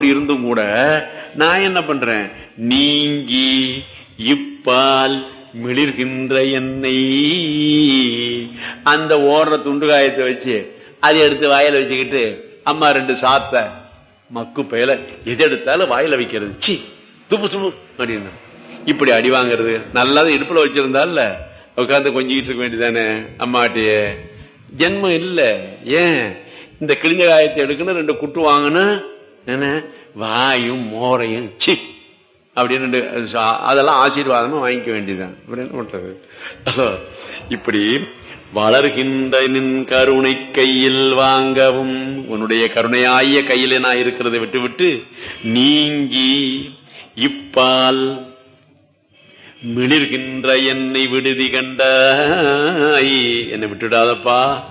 இருந்தும் கூட நான் என்ன பண்றேன் நீங்கி இப்பால் மிளிர்கின்ற எண்ணெய் அந்த ஓடுற துண்டு காயத்தை வச்சு அதை எடுத்து வாயில வச்சுக்கிட்டு அம்மா ரெண்டு சாத்த மக்கு பயல எது எடுத்தாலும் வாயில வைக்கிறது சி துப்பு துப்பு அப்படின்னு இப்படி அடி வாங்குறது நல்லா இடுப்புல வச்சிருந்தால உட்காந்து கொஞ்சிக்கிட்டு இருக்க வேண்டியதானே அம்மாட்டிய ஜென்மம் இல்ல ஏன் இந்த கிழிஞ்ச காயத்தை எடுக்கணும் ரெண்டு குட்டு வாங்கணும் என்ன வாயும் மோரையும் சி அப்படின்னு ரெண்டு சா- அதெல்லாம் ஆசீர்வாதமா வாங்கிக்க வேண்டியதுதான் அப்புறம் என்ன பண்றது இப்படி வளர்கின்ற நின் கருணை கையில் வாங்கவும் உன்னுடைய கருணையாய கையில நான் இருக்கிறதை விட்டு விட்டு நீங்கி இப்பால் மிளிர்கின்ற என்னை விடுதி கண்டாய் என்னை விட்டுடாதப்பா